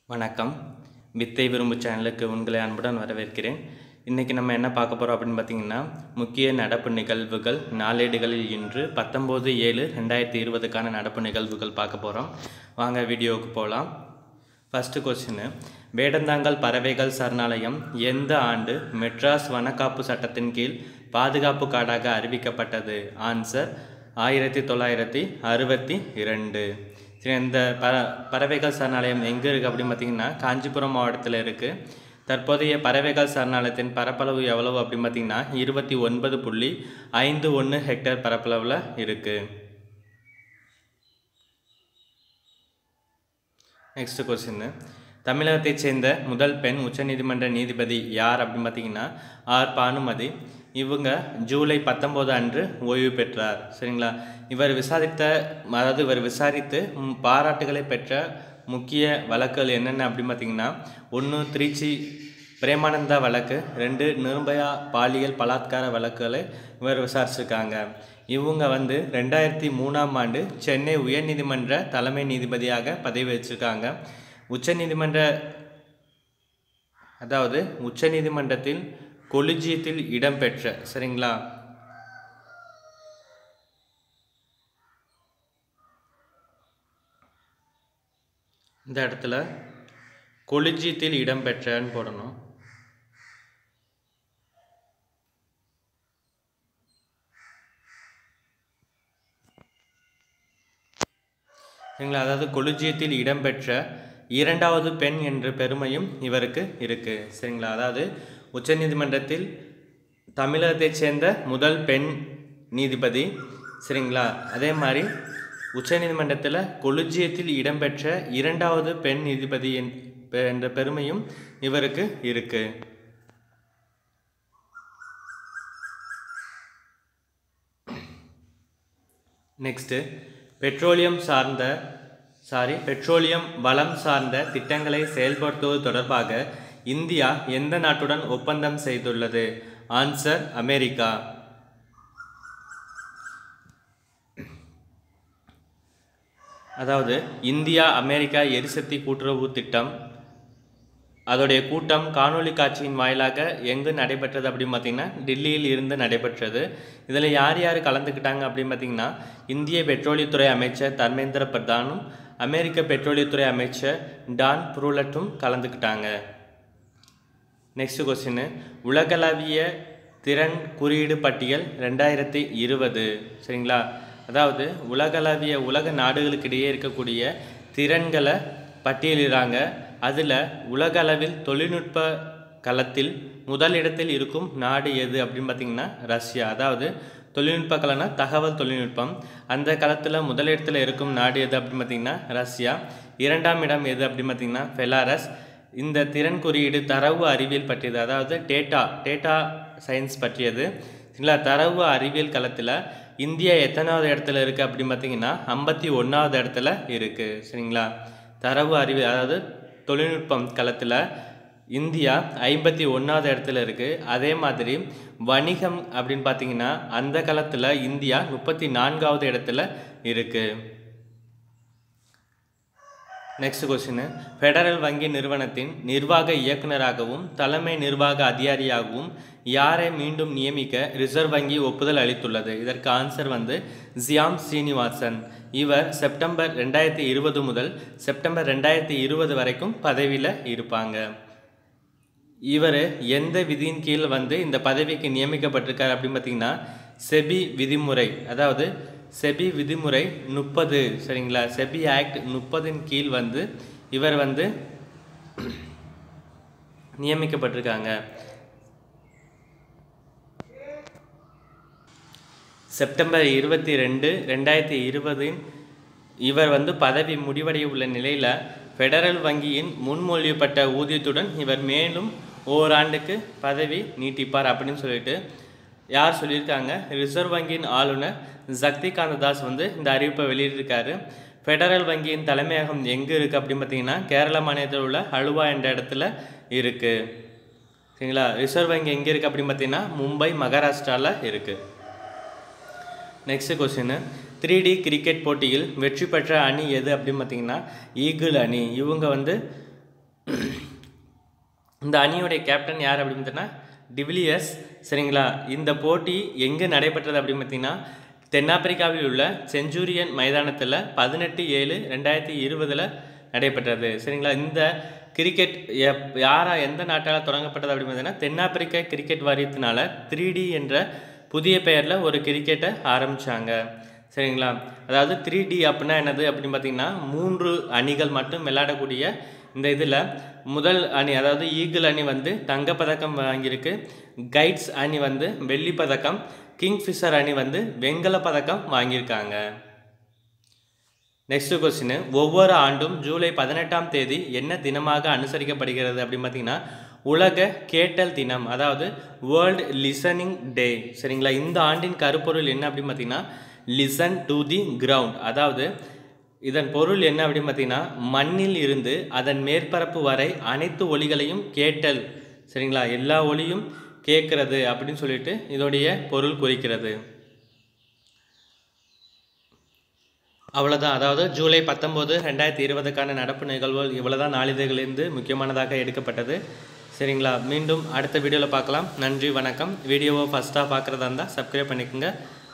வணக்கம் வித்தை விரும்பு சேனலுக்கு உங்களை அன்புடன் வரவேற்கிறேன் இன்றைக்கி நம்ம என்ன பார்க்க போகிறோம் அப்படின்னு பார்த்தீங்கன்னா முக்கிய நடப்பு நிகழ்வுகள் நாளேடுகளில் இன்று பத்தொம்போது ஏழு ரெண்டாயிரத்தி இருபதுக்கான நடப்பு நிகழ்வுகள் பார்க்க போகிறோம் வாங்க வீடியோவுக்கு போகலாம் ஃபஸ்ட்டு கொஸ்டின் வேடந்தாங்கல் பறவைகள் சரணாலயம் எந்த ஆண்டு மெட்ராஸ் வனக்காப்பு சட்டத்தின் கீழ் பாதுகாப்பு காடாக அறிவிக்கப்பட்டது ஆன்சர் ஆயிரத்தி தொள்ளாயிரத்தி அறுபத்தி இரண்டு சரி இந்த பற பறவைகள் சரணாலயம் எங்கே இருக்குது அப்படின்னு பார்த்தீங்கன்னா காஞ்சிபுரம் மாவட்டத்தில் இருக்குது தற்போதைய பறவைகள் சரணாலயத்தின் பரப்பளவு எவ்வளவு அப்படின்னு பார்த்தீங்கன்னா இருபத்தி ஒன்பது புள்ளி ஐந்து ஒன்று ஹெக்டேர் பரப்பளவில் இருக்குது நெக்ஸ்ட் கொஸ்டின் தமிழகத்தைச் சேர்ந்த முதல் பெண் உச்சநீதிமன்ற நீதிபதி யார் அப்படின்னு பார்த்தீங்கன்னா ஆர் பானுமதி இவங்க ஜூலை பத்தொம்போது அன்று ஓய்வு பெற்றார் சரிங்களா இவர் விசாரித்த அதாவது இவர் விசாரித்து ம், பாராட்டுகளை பெற்ற முக்கிய வழக்குகள் என்னென்ன அப்படின்னு பார்த்தீங்கன்னா ஒன்று திருச்சி பிரேமானந்தா வழக்கு ரெண்டு நிர்பயா பாலியல் பலாத்கார வழக்குகளை இவர் விசாரிச்சிருக்காங்க இவங்க வந்து ரெண்டாயிரத்தி மூணாம் ஆண்டு சென்னை உயர்நீதிமன்ற தலைமை நீதிபதியாக பதவி வச்சிருக்காங்க உச்சநீதிமன்ற அதாவது உச்சநீதிமன்றத்தில் கொலிஜியத்தில் இடம்பெற்ற சரிங்களா இந்த இடத்துல கொலிஜியத்தில் இடம்பெற்றன்னு போடணும் சரிங்களா அதாவது கொலிஜியத்தில் இடம்பெற்ற இரண்டாவது பெண் என்ற பெருமையும் இவருக்கு இருக்கு சரிங்களா அதாவது உச்சநீதிமன்றத்தில் தமிழகத்தைச் சேர்ந்த முதல் பெண் நீதிபதி சரிங்களா அதே மாதிரி உச்சநீதிமன்றத்தில் கொலிஜியத்தில் இடம்பெற்ற இரண்டாவது பெண் நீதிபதி என்- என்ற பெருமையும் இவருக்கு இருக்கு நெக்ஸ்ட்டு பெட்ரோலியம் சார்ந்த சாரி பெட்ரோலியம் வளம் சார்ந்த திட்டங்களை செயல்படுத்துவது தொடர்பாக இந்தியா எந்த நாட்டுடன் ஒப்பந்தம் செய்துள்ளது ஆன்சர் அமெரிக்கா அதாவது இந்தியா அமெரிக்கா எரிசக்தி கூட்டுறவு திட்டம் அதோடைய கூட்டம் காணொளி காட்சியின் வாயிலாக எங்கு நடைபெற்றது அப்படின்னு பார்த்தீங்கன்னா டெல்லியில் இருந்து நடைபெற்றது இதில் யார் யார் கலந்துக்கிட்டாங்க அப்படின்னு பார்த்தீங்கன்னா இந்திய பெட்ரோலியத்துறை அமைச்சர் தர்மேந்திர பிரதானும் அமெரிக்க பெட்ரோலியத்துறை அமைச்சர் டான் ப்ரூலட்டும் கலந்துக்கிட்டாங்க நெக்ஸ்ட் கொஸ்டின் உலகளாவிய திறன் குறியீடு பட்டியல் ரெண்டாயிரத்தி இருபது சரிங்களா அதாவது உலகளாவிய உலக நாடுகளுக்கிடையே இருக்கக்கூடிய திறன்களை பட்டியலிடுறாங்க அதில் உலக அளவில் தொழில்நுட்ப களத்தில் முதலிடத்தில் இருக்கும் நாடு எது அப்படின்னு பார்த்தீங்கன்னா ரஷ்யா அதாவது தொழில்நுட்ப கலைனா தகவல் தொழில்நுட்பம் அந்த களத்தில் முதலிடத்தில் இருக்கும் நாடு எது அப்படின்னு பார்த்தீங்கன்னா ரஷ்யா இரண்டாம் இடம் எது அப்படின்னு பார்த்தீங்கன்னா பெலாரஸ் இந்த திறன் குறியீடு தரவு அறிவியல் பற்றியது அதாவது டேட்டா டேட்டா சயின்ஸ் பற்றியது சரிங்களா தரவு அறிவியல் களத்தில் இந்தியா எத்தனாவது இடத்துல இருக்குது அப்படின்னு பார்த்தீங்கன்னா ஐம்பத்தி ஒன்றாவது இடத்துல இருக்குது சரிங்களா தரவு அறிவியல் அதாவது தொழில்நுட்பம் களத்தில் இந்தியா ஐம்பத்தி ஒன்றாவது இடத்துல இருக்குது அதே மாதிரி வணிகம் அப்படின்னு பார்த்தீங்கன்னா அந்த களத்தில் இந்தியா முப்பத்தி நான்காவது இடத்துல இருக்குது நெக்ஸ்ட் கொஸ்டின் ஃபெடரல் வங்கி நிறுவனத்தின் நிர்வாக இயக்குனராகவும் தலைமை நிர்வாக அதிகாரியாகவும் யாரை மீண்டும் நியமிக்க ரிசர்வ் வங்கி ஒப்புதல் அளித்துள்ளது இதற்கு ஆன்சர் வந்து ஜியாம் சீனிவாசன் இவர் செப்டம்பர் ரெண்டாயிரத்தி இருபது முதல் செப்டம்பர் ரெண்டாயிரத்தி இருபது வரைக்கும் பதவியில் இருப்பாங்க இவர் எந்த விதியின் கீழ் வந்து இந்த பதவிக்கு நியமிக்கப்பட்டிருக்கார் அப்படின்னு பார்த்தீங்கன்னா செபி விதிமுறை அதாவது செபி விதிமுறை முப்பது சரிங்களா செபி ஆக்ட் முப்பதின் கீழ் வந்து இவர் வந்து நியமிக்கப்பட்டிருக்காங்க செப்டம்பர் இருபத்தி ரெண்டு ரெண்டாயிரத்தி இருபதின் இவர் வந்து பதவி முடிவடைய உள்ள நிலையில் ஃபெடரல் வங்கியின் முன்மொழியப்பட்ட ஊதியத்துடன் இவர் மேலும் ஓராண்டுக்கு பதவி நீட்டிப்பார் அப்படின்னு சொல்லிட்டு யார் சொல்லியிருக்காங்க ரிசர்வ் வங்கியின் ஆளுநர் சக்திகாந்த தாஸ் வந்து இந்த அறிவிப்பை வெளியிட்டிருக்காரு ஃபெடரல் வங்கியின் தலைமையகம் எங்கே இருக்குது அப்படின்னு பார்த்தீங்கன்னா கேரள மாநிலத்தில் உள்ள அலுவா என்ற இடத்துல இருக்குது சரிங்களா ரிசர்வ் வங்கி எங்கே இருக்குது அப்படின்னு பார்த்தீங்கன்னா மும்பை மகாராஷ்டிராவில் இருக்குது next question three D cricket போட்டியில் வெற்றி பெற்ற அணி எது அப்படின்னு பார்த்தீங்கன்னா ஈகிள் அணி இவங்க வந்து இந்த அணியுடைய கேப்டன் யார் அப்படின்னு பார்த்தீங்கன்னா டிவிலியர்ஸ் சரிங்களா இந்த போட்டி எங்கே நடைபெற்றது அப்படின்னு பார்த்தீங்கன்னா தென்னாப்பிரிக்காவில் உள்ள செஞ்சுரியன் மைதானத்தில் பதினெட்டு ஏழு ரெண்டாயிரத்தி இருபதில் நடைபெற்றது சரிங்களா இந்த கிரிக்கெட் எப் யாரா எந்த நாட்டால் தொடங்கப்பட்டது அப்படின்னு பார்த்தீங்கன்னா தென்னாப்பிரிக்க கிரிக்கெட் வாரியத்தினால த்ரீ டி என்ற புதிய பெயரில் ஒரு கிரிக்கெட்டை ஆரம்பித்தாங்க சரிங்களா அதாவது த்ரீ டி அப்படின்னா என்னது அப்படின்னு பார்த்தீங்கன்னா மூன்று அணிகள் மட்டும் விளையாடக்கூடிய இந்த இதில் முதல் அணி அதாவது ஈகிள் அணி வந்து தங்கப்பதக்கம் வாங்கியிருக்கு கைட்ஸ் அணி வந்து வெள்ளி பதக்கம் கிங்ஃபிஷர் அணி வந்து வெண்கல பதக்கம் வாங்கியிருக்காங்க நெக்ஸ்ட் கொஸ்டின் ஒவ்வொரு ஆண்டும் ஜூலை பதினெட்டாம் தேதி என்ன தினமாக அனுசரிக்கப்படுகிறது அப்படின்னு பார்த்தீங்கன்னா உலக கேட்டல் தினம் அதாவது வேர்ல்டு லிசனிங் டே சரிங்களா இந்த ஆண்டின் கருப்பொருள் என்ன அப்படின்னு பார்த்தீங்கன்னா லிசன் டு தி கிரவுண்ட் அதாவது இதன் பொருள் என்ன அப்படின்னு பார்த்தீங்கன்னா மண்ணில் இருந்து அதன் மேற்பரப்பு வரை அனைத்து ஒலிகளையும் கேட்டல் சரிங்களா எல்லா ஒலியும் கேட்கறது அப்படின்னு சொல்லிட்டு இதோடைய பொருள் குறிக்கிறது அவ்வளோதான் அதாவது ஜூலை பத்தொம்போது ரெண்டாயிரத்தி இருபதுக்கான நடப்பு நிகழ்வுகள் இவ்வளோதான் நாளிதழ்களிலிருந்து முக்கியமானதாக எடுக்கப்பட்டது சரிங்களா மீண்டும் அடுத்த வீடியோவில் பார்க்கலாம் நன்றி வணக்கம் வீடியோவை ஃபஸ்ட்டாக பார்க்குறதா இருந்தால் சப்ஸ்கிரைப் பண்ணிக்கோங்க